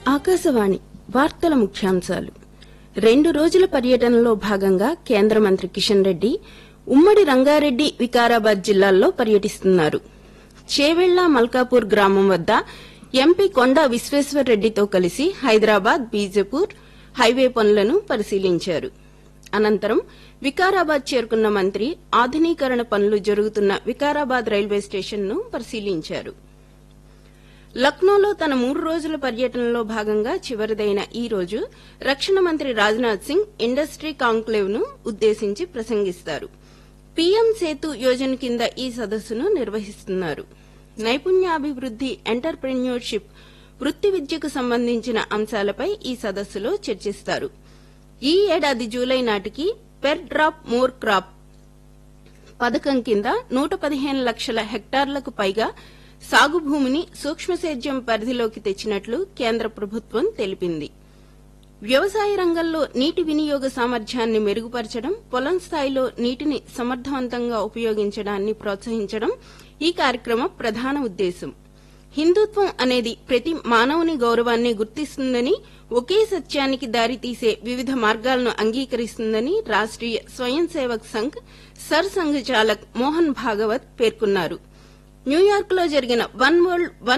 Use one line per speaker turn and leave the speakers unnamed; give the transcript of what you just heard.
ఆకాశవాణి వార్తల ముఖ్యాంశాలు రెండు రోజుల పర్యటనలో భాగంగా కేంద్ర మంత్రి కిషన్ రెడ్డి ఉమ్మడి రంగారెడ్డి వికారాబాద్ జిల్లాల్లో పర్యటిస్తున్నారు చేవెళ్ల మల్కాపూర్ గ్రామం వద్ద ఎంపీ కొండా విశ్వేశ్వర్రెడ్డితో కలిసి హైదరాబాద్ బీజపూర్ హైవే పనులను పరిశీలించారు అనంతరం వికారాబాద్ చేరుకున్న మంత్రి ఆధునీకరణ పనులు జరుగుతున్న వికారాబాద్ రైల్వే స్టేషన్ను పరిశీలించారు లక్నోలో తన మూడు రోజుల పర్యటనలో భాగంగా చివరిదైన ఈ రోజు రక్షణ మంత్రి రాజ్నాథ్ సింగ్ ఇండస్ట్రీ కాంక్లేవ్ ను ఉద్దేశించి ప్రసంగిస్తారు పీఎం సేతు యోజన కింద ఈ సదస్సును నిర్వహిస్తున్నారు నైపుణ్యాభివృద్ది ఎంటర్ప్రెన్యూర్షిప్ వృత్తి విద్యకు సంబంధించిన అంశాలపై ఈ సదస్సులో చర్చిస్తారు ఈ ఏడాది జూలై నాటికి పెర్ డ్రాప్ మోర్ క్రాప్ పథకం కింద నూట పదిహేను లక్షల హెక్టార్లకు పైగా సాగు భూమిని సూక్ష్మ సేద్యం పరిధిలోకి తెచ్చినట్లు కేంద్ర ప్రభుత్వం తెలిపింది వ్యవసాయ రంగంలో నీటి వినియోగ సామర్థ్యాన్ని మెరుగుపరచడం పొలం స్థాయిలో నీటిని సమర్థవంతంగా ఉపయోగించడాన్ని ప్రోత్సహించడం ఈ కార్యక్రమ ప్రధాన ఉద్దేశం హిందుత్వం అనేది ప్రతి మానవుని గౌరవాన్ని గుర్తిస్తుందని ఒకే సత్యానికి దారితీసే వివిధ మార్గాలను అంగీకరిస్తుందని రాష్ట్రీయ స్వయం సేవక్ సంఘ్ సర్ సంఘ్ చాలక్ మోహన్ భాగవత్ పేర్కొన్నారు న్యూయార్క్ లో జరిగిన వన్ వరల్డ్ వన్